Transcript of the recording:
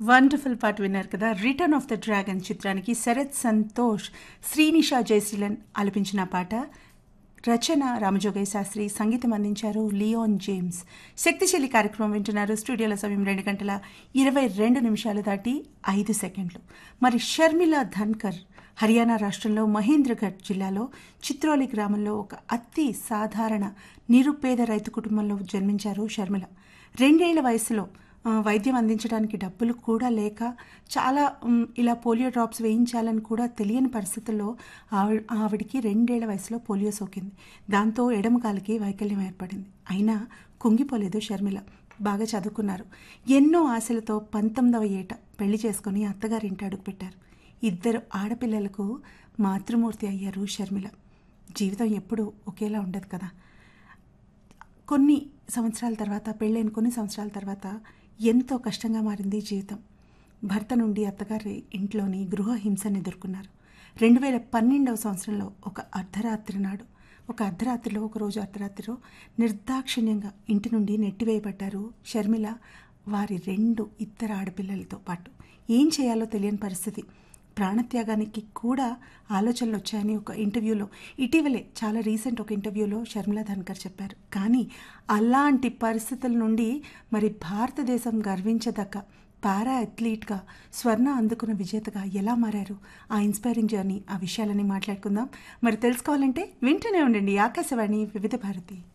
wonderful పాట విన్నారు కదా రిటర్న్ ఆఫ్ ద డ్రాగన్ చిత్రానికి శరత్ సంతోష్ శ్రీనిషా జయశ్రీలన్ ఆలపించిన పాట రచన రామజోగయ్య శాస్త్రి సంగీతం అందించారు లియోన్ జేమ్స్ శక్తిశైలి కార్యక్రమం వింటున్నారు స్టూడియోలో సమయం రెండు గంటల ఇరవై రెండు నిమిషాలు దాటి ఐదు సెకండ్లు మరి షర్మిల ధన్కర్ హర్యానా రాష్ట్రంలో మహేంద్రగఢ్ జిల్లాలో చిత్రోలి గ్రామంలో ఒక అతి సాధారణ నిరుపేద రైతు కుటుంబంలో జన్మించారు షర్మిల రెండేళ్ల వయసులో ఆ, వైద్యం అందించడానికి డబ్బులు కూడా లేక చాలా ఉమ్, ఇలా పోలియో డ్రాప్స్ వేయించాలని కూడా తెలియని పరిస్థితుల్లో ఆవిడ ఆవిడికి రెండేళ్ల వయసులో పోలియో సోకింది దాంతో ఎడమ కాలికి వైకల్యం ఏర్పడింది అయినా కుంగిపోలేదు షర్మిల బాగా చదువుకున్నారు ఎన్నో ఆశలతో పంతొమ్మిదవ ఏట పెళ్లి చేసుకుని అత్తగారింటి అడుగుపెట్టారు ఇద్దరు ఆడపిల్లలకు మాతృమూర్తి అయ్యారు షర్మిల జీవితం ఎప్పుడూ ఒకేలా ఉండదు కదా కొన్ని సంవత్సరాల తర్వాత పెళ్ళైన కొన్ని సంవత్సరాల తర్వాత ఎంతో కష్టంగా మారింది జీవితం భర్త నుండి అత్తగారి ఇంట్లోని గృహ హింసను ఎదుర్కొన్నారు రెండు వేల పన్నెండవ సంవత్సరంలో ఒక అర్ధరాత్రి నాడు ఒక అర్ధరాత్రిలో ఒక రోజు అర్ధరాత్రిలో నిర్దాక్షిణ్యంగా ఇంటి నుండి నెట్టివేయబడ్డారు షర్మిల వారి రెండు ఇద్దరు ఆడపిల్లలతో పాటు ఏం చేయాలో తెలియని పరిస్థితి ప్రాణత్యాగానికి కూడా ఆలోచనలు వచ్చాయని ఒక ఇంటర్వ్యూలో ఇటీవలే చాలా రీసెంట్ ఒక ఇంటర్వ్యూలో షర్మిల ధన్కర్ చెప్పారు కానీ అలాంటి పరిస్థితుల నుండి మరి భారతదేశం గర్వించదగ్గ పారా అథ్లీట్గా స్వర్ణ అందుకున్న విజేతగా ఎలా మారారు ఆ ఇన్స్పైరింగ్ జర్నీ ఆ విషయాలని మాట్లాడుకుందాం మరి తెలుసుకోవాలంటే వింటూనే ఉండండి ఆకాశవాణి వివిధ భారతి